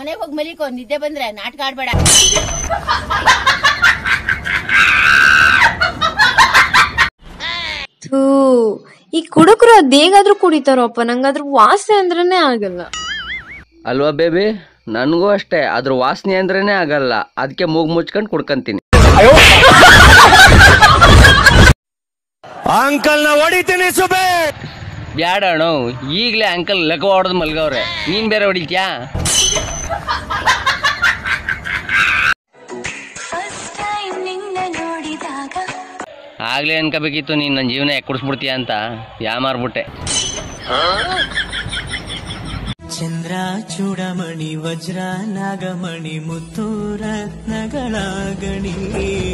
ಮನೆಗೆ ಹೋಗಿ ಮಲಿಕೋ ನಿದ್ದೆ ಬಂದ್ರೆ ನಾಟಕ ಆಡ್ಬೇಡ ಥೂ ಈ ಕುಡುಕರು ಅದ್ ಹೇಗಾದ್ರೂ ಕುಡಿತಾರಪ್ಪ ನಂಗದ್ರ ವಾಸನೆ ಅಂದ್ರೇನೆ ಆಗಲ್ಲ ಅಲ್ವಾ ಬೇಬಿ ನನಗೂ ಅಷ್ಟೇ ಅದ್ರ ವಾಸನೆ ಅಂದ್ರೇನೆ ಆಗಲ್ಲ ಅದಕ್ಕೆ ಮೂಗ್ ಮುಚ್ಕೊಂಡು ಕುಡ್ಕಂತೀನಿ ಅಂಕಲ್ನ ಹೊಡಿತೀನಿ ಸುಬೇ ಬ್ಯಾಡ ಅಣ್ಣ ಈಗಲೇ ಅಂಕಲ್ ಲೆಕ್ಕ ಹೊಡೆದು ಮಲ್ಗವ್ರೆ ನೀನ್ ಬೇರೆ ಹೊಡಿತ್ಯಾ ಆಗ್ಲೇ ಅನ್ಕೋಬೇಕಿತ್ತು ನೀನ್ ನನ್ನ ಜೀವನ ಯಾಕೆ ಕುಡಿಸ್ಬಿಡ್ತೀಯ ಅಂತ ಯಾ ಮಾರ್ಬಿಟ್ಟೆ ಚಂದ್ರ ಚೂಡಮಣಿ ವಜ್ರ ನಾಗಮಣಿ ಮುತ್ತು ರತ್ನಗಳ ಗಣಿ